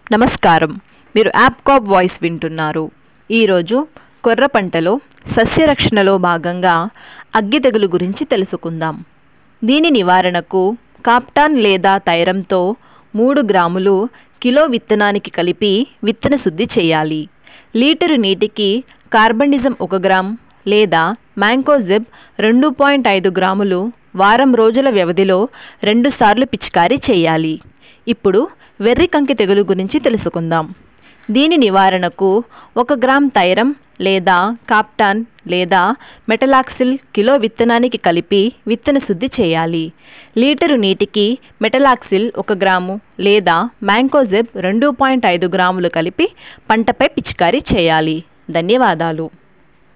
నమస్కారం మీరు యాప్కాప్ వాయిస్ వింటున్నారు ఈరోజు కొర్ర పంటలో సస్యరక్షణలో భాగంగా అగ్గి తెగులు గురించి తెలుసుకుందాం దీని నివారణకు కాప్టాన్ లేదా తైరంతో మూడు గ్రాములు కిలో విత్తనానికి కలిపి విత్తన శుద్ధి చేయాలి లీటరు నీటికి కార్బనిజం ఒక గ్రామ్ లేదా మ్యాంకోజెబ్ రెండు పాయింట్ ఐదు గ్రాములు వారం రోజుల వ్యవధిలో రెండుసార్లు పిచికారీ చేయాలి ఇప్పుడు వెర్రి కంకి తెగులు గురించి తెలుసుకుందాం దీని నివారణకు ఒక గ్రామ్ తైరం లేదా కాప్టాన్ లేదా మెటలాక్సిల్ కిలో విత్తనానికి కలిపి విత్తన శుద్ధి చేయాలి లీటరు నీటికి మెటలాక్సిల్ ఒక గ్రాము లేదా మ్యాంకోజెబ్ రెండు పాయింట్ ఐదు గ్రాములు కలిపి పంటపై పిచికారీ చేయాలి ధన్యవాదాలు